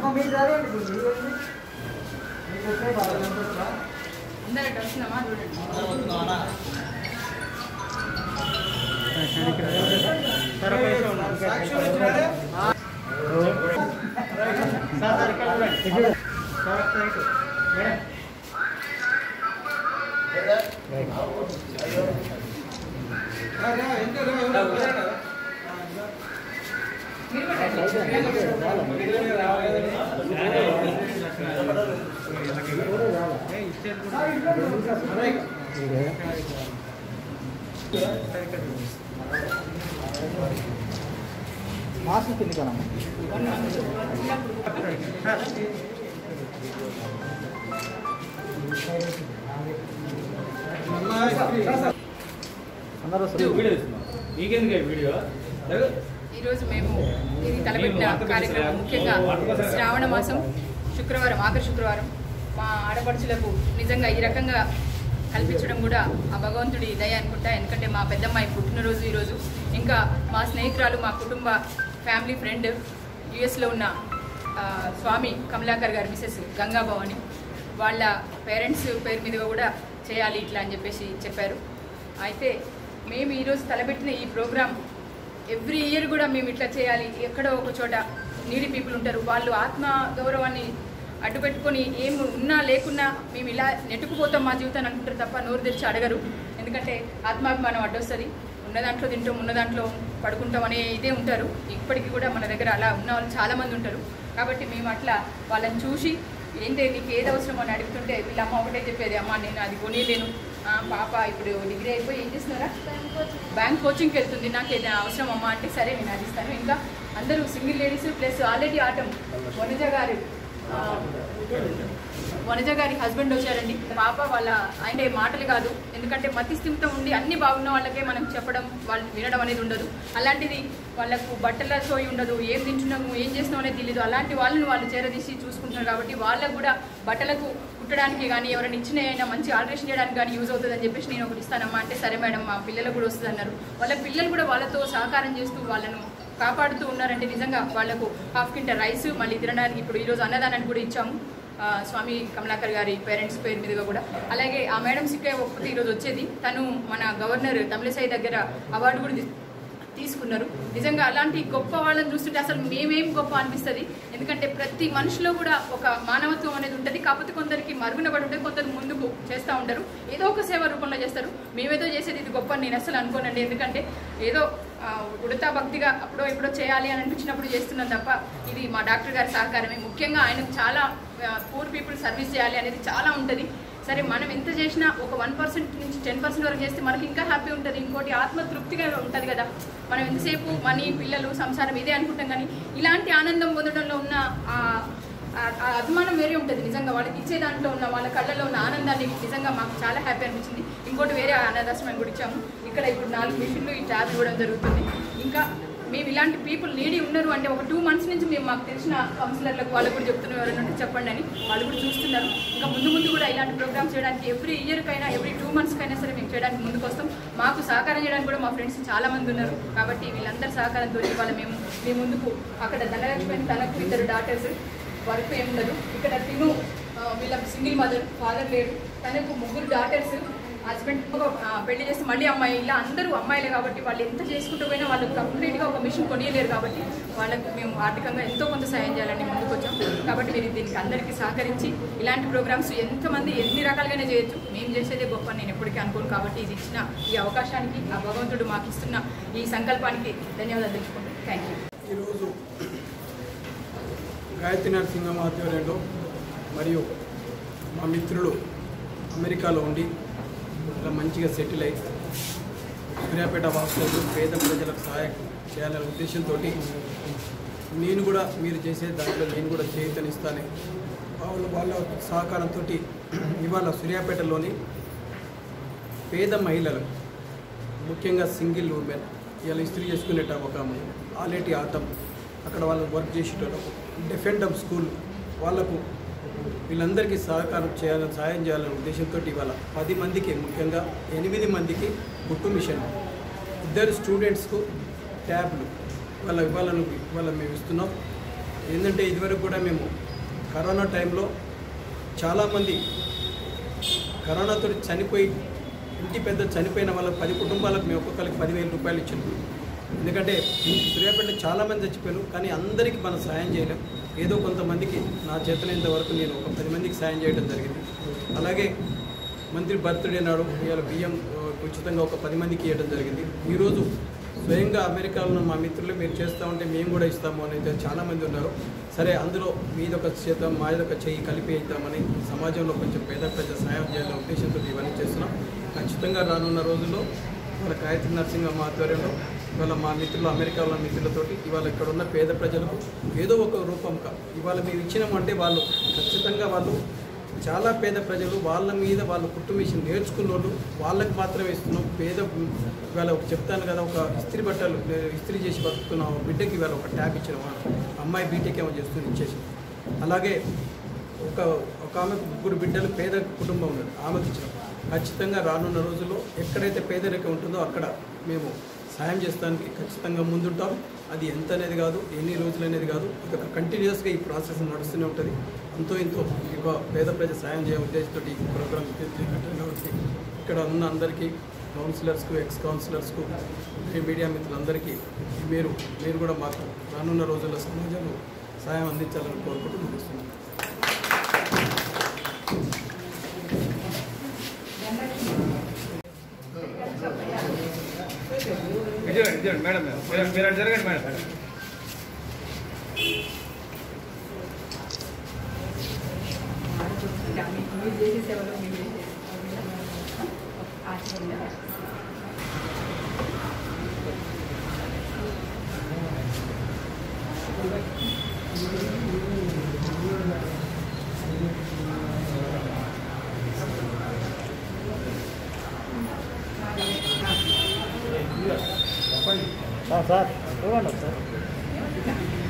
మీరు చదవండి ఇప్పుడు మీరు ఏంటి? మీకు వచ్చే బాగా ఉంటుందా? అందరూ వస్తున్నామా చూడండి సాక్షులు వచ్చినారే? రా, రా, ఇంకా రా, ఎవరు వచ్చారా? మీరు పెట్టండి. మాస్క్ కింద కనమ్మా అందరూ వస్తారు మీకెందుకు వీడియో ఈరోజు మేము ఇది తలపెట్టిన కార్యక్రమం ముఖ్యంగా శ్రావణ మాసం శుక్రవారం ఆఖరి శుక్రవారం మా ఆడపడుచులకు నిజంగా ఈ రకంగా కల్పించడం కూడా ఆ భగవంతుడి దయ అనుకుంటా ఎందుకంటే మా పెద్దమ్మాయి పుట్టినరోజు ఈరోజు ఇంకా మా స్నేహితురాలు మా కుటుంబ ఫ్యామిలీ ఫ్రెండ్ యుఎస్లో ఉన్న ఆ, స్వామి కమలాకర్ గారి మిసెస్ గంగా భవాని వాళ్ళ పేరెంట్స్ పేరు మీద కూడా చేయాలి ఇట్లా అని చెప్పేసి చెప్పారు అయితే మేము ఈరోజు తలపెట్టిన ఈ ప్రోగ్రాం ఎవ్రీ ఇయర్ కూడా మేము ఇట్లా చేయాలి ఎక్కడో ఒక చోట నీడి పీపుల్ ఉంటారు వాళ్ళు ఆత్మ గౌరవాన్ని అడ్డు పెట్టుకొని ఏం ఉన్నా లేకున్నా మేము ఇలా నెట్టుకుపోతాం మా జీవితాన్ని అనుకుంటారు తప్ప నోరు తెరిచి అడగరు ఎందుకంటే ఆత్మాభిమానం అడ్డొస్తుంది ఉన్న దాంట్లో తింటాం ఉన్న దాంట్లో పడుకుంటాం అనే ఇదే ఉంటారు ఇప్పటికీ కూడా మన దగ్గర అలా ఉన్న వాళ్ళు చాలామంది ఉంటారు కాబట్టి మేము అట్లా వాళ్ళని చూసి ఏంటి నీకు ఏది అవసరం అని అడుగుతుంటే వీళ్ళ అమ్మ ఒకటే చెప్పేది అమ్మ నేను అది కొనిలేను ఆ, పాప ఇప్పుడు డిగ్రీ అయిపోయి ఏం చేస్తున్నారా బ్యాంక్ కోచింగ్కి వెళ్తుంది నాకు ఏదైనా అవసరం అమ్మా అంటే సరే నేను అది ఇస్తాను ఇంకా అందరూ సింగిల్ లేడీస్ ప్లస్ ఆల్రెడీ ఆటం వనజ గారు ఆ, వనజ గారి హస్బెండ్ వచ్చారండి పాప వాళ్ళ ఆయన మాటలు కాదు ఎందుకంటే మతి స్థిమితం ఉండి అన్ని బాగున్న వాళ్ళకే మనం చెప్పడం వాళ్ళు వినడం అనేది ఉండదు అలాంటిది వాళ్ళకు బట్టల సోయి ఉండదు ఏం తింటున్నాము ఏం చేస్తున్నాం అనేది తెలియదు అలాంటి వాళ్ళని వాళ్ళు చేరదీసి చూసుకుంటున్నారు కాబట్టి వాళ్ళకు కూడా బట్టలకు కుట్టడానికి కానీ ఎవరైనా ఇచ్చిన అయినా మంచి ఆల్టరేషన్ చేయడానికి కానీ యూజ్ అవుతుందని చెప్పేసి నేను ఒకటి ఇస్తానమ్మా అంటే సరే మేడం మా పిల్లలకు కూడా వస్తుంది అన్నారు వాళ్ళ పిల్లలు కూడా వాళ్ళతో సహకారం చేస్తూ వాళ్ళను కాపాడుతూ ఉన్నారంటే నిజంగా వాళ్ళకు హాఫ్ కింట రైస్ మళ్ళీ తినడానికి ఇప్పుడు ఈరోజు అన్నదానానికి కూడా ఇచ్చాము ఆ, స్వామి కమలాకర్ గారి పేరెంట్స్ పేరు మీదుగా కూడా అలాగే ఆ మేడం సిక్క ఒక్కటి ఈరోజు వచ్చేది తను మన గవర్నర్ తమిళసాయి దగ్గర అవార్డు కూడా తీ- తీసుకున్నారు నిజంగా అలాంటి గొప్ప వాళ్ళని చూస్తుంటే అసలు మేమేం గొప్ప అనిపిస్తుంది ఎందుకంటే ప్రతి మనిషిలో కూడా ఒక మానవత్వం అనేది ఉంటుంది కాకపోతే కొందరికి మరుగున పడి ఉంటుంది కొందరు ముందుకు చేస్తూ ఉంటారు ఏదో ఒక సేవ రూపంలో చేస్తారు మేమేదో చేసేది ఇది గొప్ప అని నేను అసలు అనుకోనండి ఎందుకంటే ఏదో ఆ, ఉడతా భక్తిగా అప్పుడో ఎప్పుడో చేయాలి అని అనిపించినప్పుడు చేస్తున్నాం తప్ప ఇది మా డాక్టర్ గారి సహకారమే ముఖ్యంగా ఆయనకు చాలా పూర్ పీపుల్ సర్వీస్ చేయాలి అనేది చాలా ఉంటుంది సరే మనం ఎంత చేసినా ఒక వన్ పర్సెంట్ నుంచి టెన్ పర్సెంట్ వరకు చేస్తే మనకి ఇంకా హ్యాపీ ఉంటుంది ఇంకోటి ఆత్మ తృప్తిగా ఉంటుంది కదా మనం ఎంతసేపు మనీ పిల్లలు సంసారం ఇదే అనుకుంటాం కానీ ఇలాంటి ఆనందం పొందడంలో ఉన్న ఆ ఆ- ఆ అభిమానం వేరే ఉంటుంది నిజంగా వాళ్ళకి ఇచ్చే దాంట్లో ఉన్న వాళ్ళ కళ్ళలో ఉన్న ఆనందాన్ని నిజంగా మాకు చాలా హ్యాపీ అనిపించింది ఇంకోటి వేరే అనాథాశ్రమం కూడా ఇచ్చాము ఇక్కడ ఇప్పుడు నాలుగు మిషన్లు ఈ ట్యాబ్ ఇవ్వడం జరుగుతుంది ఇంకా మేము ఇలాంటి పీపుల్ నీడి ఉన్నారు అంటే ఒక టూ మంత్స్ నుంచి మేము మాకు తెలిసిన కౌన్సిలర్లకు వాళ్ళకు కూడా చెప్తున్నాం ఎవరైనా ఉంటే చెప్పండి అని వాళ్ళు కూడా చూస్తున్నారు ఇంకా ముందు ముందు కూడా ఇలాంటి ప్రోగ్రామ్స్ చేయడానికి ఎవ్రీ ఇయర్కైనా ఎవ్రీ టూ మంత్స్కైనా సరే మేము చేయడానికి ముందుకు వస్తాం మాకు సహకారం చేయడానికి కూడా మా ఫ్రెండ్స్ చాలా మంది ఉన్నారు కాబట్టి వీళ్ళందరి సహకారంతో ఇవాళ మేము మీ ముందుకు అక్కడ ధనలక్ష్మి అని తనకు ఇద్దరు డాటర్స్ వర్క్ ఏం ఉండదు ఇక్కడ తిను ఆ, వీళ్ళ సింగిల్ మదర్ ఫాదర్ లేడు తనకు ముగ్గురు డాటర్స్ హస్బెండ్ పెళ్లి చేస్తే మళ్ళీ అమ్మాయి ఇలా అందరూ అమ్మాయిలే కాబట్టి వాళ్ళు ఎంత చేసుకుంటూ పోయినా వాళ్ళు కంప్లీట్గా ఒక మిషన్ కొనియలేరు కాబట్టి వాళ్ళకు మేము ఆర్థికంగా ఎంతో కొంత సాయం చేయాలని ముందుకు వచ్చాం కాబట్టి మీరు దీనికి అందరికీ సహకరించి ఇలాంటి ప్రోగ్రామ్స్ ఎంతమంది ఎన్ని రకాలుగానే చేయొచ్చు మేము చేసేదే గొప్ప అని నేను ఎప్పటికీ అనుకోను కాబట్టి ఇది ఇచ్చిన ఈ అవకాశానికి ఆ భగవంతుడు మాకు ఇస్తున్న ఈ సంకల్పానికి ధన్యవాదాలు తెలుసుకుంటాను థ్యాంక్ యూ ఈరోజు గాయత్రి నరసింహం ఆధ్వర్యంలో మరియు మా మిత్రులు అమెరికాలో ఉండి ఇలా మంచిగా సెటిల్ అయి సూర్యాపేట వాసులకు పేద ప్రజలకు సహాయం చేయాలనే ఉద్దేశంతో నేను కూడా మీరు చేసే దాంట్లో నేను కూడా చేయుతనిస్తాను వాళ్ళ వాళ్ళ సహకారంతో ఇవాళ సూర్యాపేటలోని పేద మహిళలు ముఖ్యంగా సింగిల్ ఉమెన్ ఇలా ఇస్త్రీ చేసుకునేట ఒక ఆలేటి ఆటం అక్కడ వాళ్ళు వర్క్ చేసేటోళ్ళకు డిఫెండమ్ స్కూల్ వాళ్ళకు వీళ్ళందరికీ సహకారం చేయాలని సాయం చేయాలనే ఉద్దేశంతో ఇవాళ పది మందికి ముఖ్యంగా ఎనిమిది మందికి కుట్టు మిషన్ ఇద్దరు స్టూడెంట్స్కు ట్యాబ్లు వాళ్ళ ఇవ్వాలని ఇవాళ మేము ఇస్తున్నాం ఏంటంటే ఇదివరకు కూడా మేము కరోనా టైంలో చాలామంది కరోనాతో చనిపోయి ఇంటి పెద్ద చనిపోయిన వాళ్ళ పది కుటుంబాలకు మేము ఒక్కొక్కరికి పదివేల రూపాయలు ఇచ్చాము ఎందుకంటే సూర్యాపేట చాలామంది చచ్చిపోయారు కానీ అందరికీ మనం సాయం చేయలేం ఏదో కొంతమందికి నా చేతనైనంత వరకు నేను ఒక పది మందికి సాయం చేయడం జరిగింది అలాగే మంత్రి బర్త్డే నాడు ఇవాళ బియ్యం ఆ, ఉచితంగా ఒక పది మందికి ఇవ్వడం జరిగింది ఈరోజు స్వయంగా అమెరికాలో ఉన్న మా మిత్రులు మీరు చేస్తూ ఉంటే మేము కూడా ఇస్తాము అని అయితే చాలామంది ఉన్నారు సరే అందులో మీదొక చేద్దాం మాదొక చెయ్యి కలిపి ఇద్దామని సమాజంలో కొంచెం పేద ప్రజల సాయం చేయాలనే ఉద్దేశంతో ఇవన్నీ చేస్తున్నాం ఖచ్చితంగా రానున్న రోజుల్లో వాళ్ళ గాయత్రి నరసింహమ్మ ఆధ్వర్యంలో ఇవాళ మా మిత్రులు అమెరికాలో ఉన్న మిత్రులతోటి ఇవాళ ఇక్కడ ఉన్న పేద ప్రజలకు ఏదో ఒక రూపంగా ఇవాళ మేము ఇచ్చినామంటే వాళ్ళు ఖచ్చితంగా వాళ్ళు చాలా పేద ప్రజలు వాళ్ళ మీద వాళ్ళ కుటుంబేషన్ నేర్చుకున్న వాళ్ళు వాళ్ళకి మాత్రమే ఇస్తున్నాం పేద ఇవాళ ఒక చెప్తాను కదా ఒక ఇస్త్రీ బట్టలు ఏ, ఇస్త్రీ చేసి బతుకుతున్న ఒక బిడ్డకి ఇవాళ ఒక ట్యాబ్ ఇచ్చిన అమ్మాయి బీటెక్ ఏమో చేస్తుంది ఇచ్చేసి అలాగే ఒక ఒక ఆమెకు ముగ్గురు బిడ్డలు పేద కుటుంబం ఉన్నది ఆమెకి ఇచ్చినాం ఖచ్చితంగా రానున్న రోజుల్లో ఎక్కడైతే పేదరికం ఉంటుందో అక్కడ మేము సాయం చేస్తానికి ఖచ్చితంగా ముందుంటాం అది ఎంత అనేది కాదు ఎన్ని రోజులు అనేది కాదు ఇది ఒక కంటిన్యూస్గా ఈ ప్రాసెస్ నడుస్తూనే ఉంటుంది అంతో ఇంతో ఇక పేద ప్రజల సాయం చేయ ఉద్దేశంతో ఈ ప్రోగ్రామ్ కాబట్టి ఇక్కడ ఉన్న అందరికీ కౌన్సిలర్స్కు ఎక్స్ కౌన్సిలర్స్కు ఈ మీడియా మిత్రులందరికీ మీరు మీరు కూడా మాకు రానున్న రోజుల్లో సమాజంలో సాయం అందించాలని కోరుకుంటూ ముగిస్తున్నాను ఇదిగోండి, ఇదిగోండి, మేడం మేడం. మీరు మీరు అటు జరగండి మేడం మీరు చేసే సేవలో మీరు చేసే ఆశీర్వాదం సార్ సార్ చూడండి సార్